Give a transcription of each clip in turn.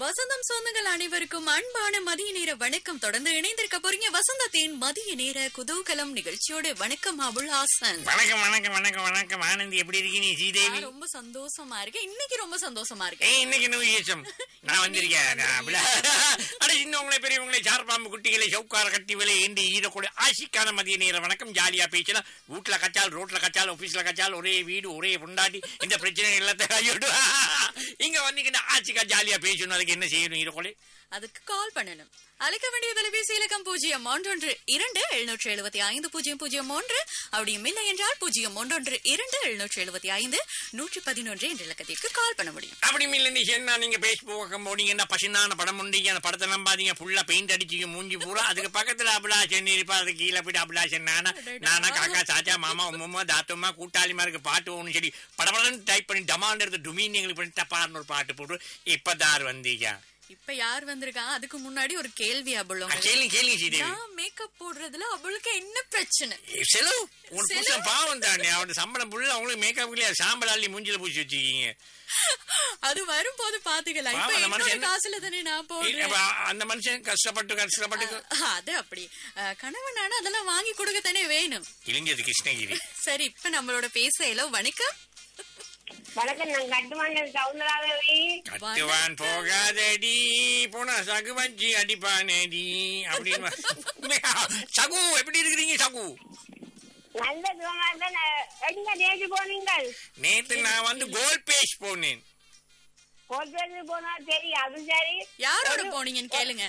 வசந்தம் சொந்தங்கள் அனைவருக்கும் அன்பான மதிய நேர வணக்கம் தொடர்ந்து இணைந்திருக்க போறீங்க வசந்தத்தின் மதிய நேர குதூகலம் நிகழ்ச்சியோட வணக்கம் அபுல் ஹாசன் வணக்கம் வணக்கம் வணக்கம் வணக்கம் ஆனந்தி எப்படி இருக்கீங்க ஸ்ரீதேவி நான் ரொம்ப சந்தோஷமா இருக்கேன் இன்னைக்கு ரொம்ப சந்தோஷமா இருக்கேன் ஏய் இன்னைக்கு என்ன விசேஷம் நான் வந்திருக்கேன் நான் அப்படியே- அட சின்னவங்களே பெரியவங்களே சார்பாம்பு குட்டிகளை சவுக்கார கட்டி விலை ஏண்டி ஈரக்கூட ஆசிக்கான மதிய நேர வணக்கம் ஜாலியா பேசலாம் வீட்டுல கச்சால் ரோட்ல கச்சால் ஆபீஸ்ல கச்சால் ஒரே வீடு ஒரே பொண்டாட்டி இந்த பிரச்சனை எல்லாத்தையும் கையோடு இங்க வந்தீங்கன்னா ஆசிக்கா ஜாலியா பேசணும் அதுக்கு என்ன செய்யணும் ஈரக்கொலை அதுக்கு கால் பண்ணணும் அழைக்க வேண்டிய தொலைபேசி இலக்கம் பூஜ்ஜியம் ஒன்றொன்று இரண்டு எழுநூற்று எழுபத்தி ஐந்து பூஜ்ஜியம் பூஜ்ஜியம் ஒன்று அப்படியும் இல்லை என்றால் பூஜ்ஜியம் ஒன்றொன்று இரண்டு எழுநூற்று எழுபத்தி ஐந்து நூற்றி பதினொன்று என்ற இலக்கத்திற்கு கால் பண்ண முடியும் அப்படி இல்லை நீ என்ன நீங்க பேஸ்புக் பக்கம் போனீங்கன்னா பசுனான படம் உண்டீங்க அந்த படத்தை நம்பாதீங்க ஃபுல்லா பெயிண்ட் அடிச்சிங்க மூஞ்சி பூரா அதுக்கு பக்கத்துல அபிலாஷன் இருப்பா அது கீழே போயிட்டு அபிலாஷன் நானா நானா காக்கா சாச்சா மாமா உம்மா தாத்தம்மா கூட்டாளிமா இருக்கு பாட்டு ஒன்று சரி படபடன்னு டைப் பண்ணி டமாண்ட் எடுத்து டுமீன் எங்களுக்கு பண்ணி தப்பான ஒரு பாட்டு போட்டு இப்பதார் வந்தீங்க இப்ப யார் வந்திருக்காங்க அதுக்கு முன்னாடி ஒரு கேள்வி அபுல் ஆ, உங்களுக்கு. கேளுங்க கேளுங்க ஸ்ரீதேவி நான் மேக்கப் போடுறதுல அவளுக்கு என்ன பிரச்சனை ஏ, செலவு உன் செலவு? புருஷன் பாவம் தானே அவனோட சம்பளம் புள்ள அவங்களுக்கு மேக்கப் இல்லையா சாம்பல் அள்ளி மூஞ்சில பூச்சி வச்சுக்கீங்க அது வரும்போது பாத்துக்கலாம் இப்ப பாவம், அந்த என்னோட மனுஷன் காசுல தானே நான் இல்ல, போடுறேன் அப்ப அந்த மனுஷன் கஷ்டப்பட்டு கஷ்டப்பட்டு அஹ், அது அப்படி அஹ், கணவனான அதெல்லாம் வாங்கி கொடுக்க தானே வேணும் இழிஞ்சது கிருஷ்ணகிரி சரி இப்ப நம்மளோட பேச ஹலோ வணக்கம் வணக்கம் நான் கட்டுமாங்க சவுந்தராதேவி கட்டுவான் போகாதடி போனா சகு வஞ்சி அடிப்பானேடி அப்படின்னு சகு எப்படி இருக்கிறீங்க சகு நல்ல சுகமா இருந்தா எங்க நேற்று போனீங்கள் நேத்து நான் வந்து கோல் பேஷ் போனேன் கோட்டத்துக்கு போனா சரி அது சரி யாரோட போனீங்கன்னு கேளுங்க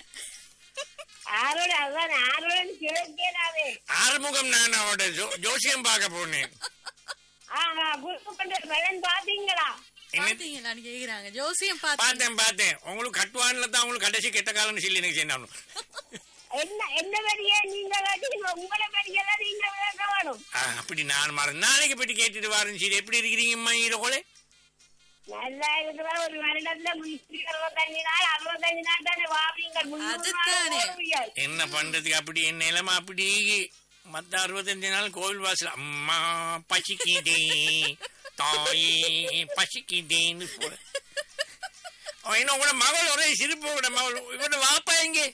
ஆரோட அதுதான் ஆரோட கேட்காது ஆறுமுகம் நான் அவட ஜோ- ஜோசியம் பார்க்க போனேன் ஆஹா குரு பண்ற பலன் பாத்தீங்களா என்ன பாத்தீங்களான்னு கேக்குறாங்க ஜோசியம் பாத்து பார்த்தேன் பார்த்தேன் உங்களுக்கு கட்டுவான்ல தான் உங்களுக்கு கடைசி கெட்ட காலம்னு சொல்லி எனக்கு செய்யணும் என்ன என்ன பெரிய நீங்க கேட்டீங்க உங்களை பெரியெல்லாம் நீங்க கேட்க வேணும் அப்படி நான் மறந்து நாளைக்கு போயிட்டு கேட்டுட்டு வரேன் சரி எப்படி இருக்கிறீங்கம்மா ஈரகோலே நல்லா இருக்கிற ஒரு வருடத்துல முன்னூத்தி அறுபத்தஞ்சு நாள் அறுபத்தஞ்சு நாள் தானே வாபீங்க அதுதானே. என்ன பண்றதுக்கு அப்படி என் நிலைமை அப்படி மத்த அறுபத்தஞ்சு நாள் கோவில் வாசல் அம்மா பசிக்குதே தாயே பசிக்குதேன்னு போற அவன் என்ன உங்களோட மகள் ஒரே சிரிப்பு உங்களோட மகள் இவனோட வாப்பா எங்கே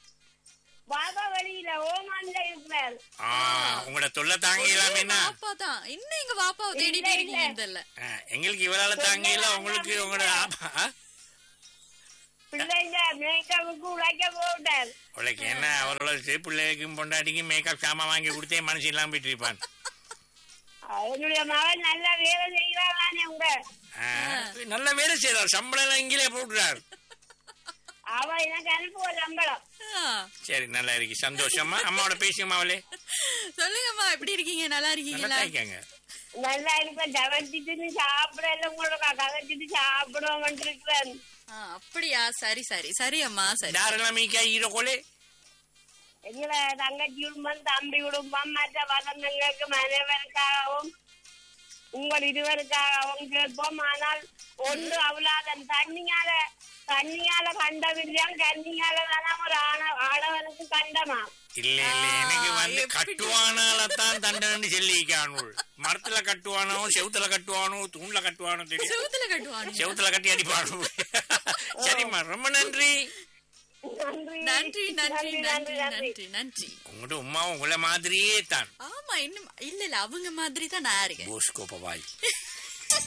பாபா வெளியில ஓமான்ல இருக்கிறார் ஆ, உங்களோட தொல்லை தாங்கலாமே என்ன வாப்பா தான் இன்னும் எங்க வாப்பாவை தேடிட்டே இல்ல, இருக்கீங்கன்னு தெரியல ஆ, எங்களுக்கு இவளால தாங்கல உங்களுக்கு உங்களோட ஆப்பா ஆ? பிள்ளைங்க மேக்கப்புக்கு உழைக்க போட்டார் உனக்கு என்ன அவரோட பிள்ளைக்கும் பொண்டாட்டிக்கும் மேக்கப் சாமான் வாங்கி கொடுத்தே மனசு இல்லாம போயிட்டு இருப்பான் என்னுடைய மகன் நல்ல வேலை செய்யறானே உங்க ஆ, நல்ல வேலை செய்யறார் சம்பளம் எல்லாம் இங்கேயே போட்டுறாரு அவ எனக்கு அனுப்புவ சம்பளம் ஆ, சரி நல்லா இருக்கு சந்தோஷமா அம்மாவோட பேசுங்கம்மா அவளே சொல்லுங்கம்மா எப்படி இருக்கீங்க நல்லா நல்லா இருக்கீங்களா தாய்க்காங்க நல்லா இருப்ப தவச்சிட்டு சாப்பிடல உங்களுக்கு கதைச்சிட்டு சாப்பிடுவோம் இருக்கிறேன் ஆ, அப்படியா சரி சரி சரி அம்மா சரி யாரெல்லாம் மீக்கா ஈரக்கோலே எங்களை தங்கச்சி குடும்பம் தம்பி குடும்பம் மற்ற வசந்தங்களுக்கு மனைவருக்காகவும் உங்கள் இருவருக்காகவும் கேட்போம் ஆனால் ஒன்று அவ்வளாதன் தண்ணியால தண்ணியால கண்டவில்லையாம் கண்ணியால தானே ஒரு ஆண ஆடவனுக்கு கண்டமா இல்ல இல்ல எனக்கு வந்து எப்படி? கட்டுவானாலத்தான் தண்டனை சொல்லிக்கானுள் மரத்துல கட்டுவானோ செவுத்துல கட்டுவானோ தூண்ல கட்டுவானோ தெரியும் செவுத்துல கட்டுவானு செவுத்துல கட்டி அடிப்பானோ சரிம்மா ரொம்ப நன்றி நன்றி நன்றி நன்றி நன்றி நன்றி நன்றி உங்கள்கிட்ட உமாவும் உங்களை மாதிரியே தான் ஆமா இன்னும் இல்ல இல்ல அவங்க மாதிரி தான் நான் இருக்கேன் போஸ்கோ பவாய்